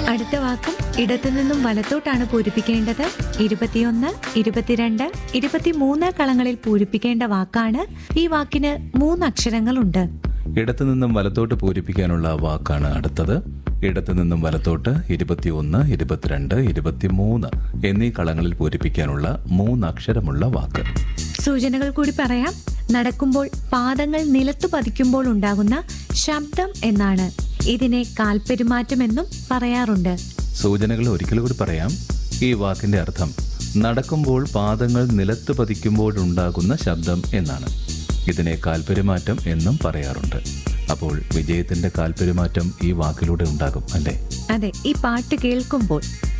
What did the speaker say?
അടുത്ത വാക്കും ഇടത്തു നിന്നും വലത്തോട്ടാണ് പൂരിപ്പിക്കേണ്ടത് ഇരുപത്തിയൊന്ന് ഇരുപത്തിരണ്ട് ഇരുപത്തിമൂന്ന് കളങ്ങളിൽ പൂരിപ്പിക്കേണ്ട വാക്കാണ് ഈ വാക്കിന് മൂന്ന് അക്ഷരങ്ങളുണ്ട് ഇടത്തു നിന്നും വലത്തോട്ട് പൂരിപ്പിക്കാനുള്ള വാക്കാണ് അടുത്തത് ഇടത്തു നിന്നും വലത്തോട്ട് ഇരുപത്തിയൊന്ന് ഇരുപത്തിരണ്ട് ഇരുപത്തിമൂന്ന് എന്നീ കളങ്ങളിൽ പൂരിപ്പിക്കാനുള്ള മൂന്നക്ഷരമുള്ള വാക്ക് സൂചനകൾ കൂടി പറയാം നടക്കുമ്പോൾ പാദങ്ങൾ നിലത്തു പതിക്കുമ്പോൾ ഉണ്ടാകുന്ന ശബ്ദം എന്നാണ് ഇതിനെ കാൽപെരുമാറ്റമെന്നും പറയാറുണ്ട് സൂചനകൾ ഒരിക്കൽ കൂടി പറയാം ഈ വാക്കിന്റെ അർത്ഥം നടക്കുമ്പോൾ പാദങ്ങൾ നിലത്ത് പതിക്കുമ്പോഴുണ്ടാകുന്ന ശബ്ദം എന്നാണ് ഇതിനെ കാൽപെരുമാറ്റം എന്നും പറയാറുണ്ട് അപ്പോൾ വിജയത്തിന്റെ കാൽപെരുമാറ്റം ഈ വാക്കിലൂടെ ഉണ്ടാകും അല്ലേ അതെ ഈ പാട്ട് കേൾക്കുമ്പോൾ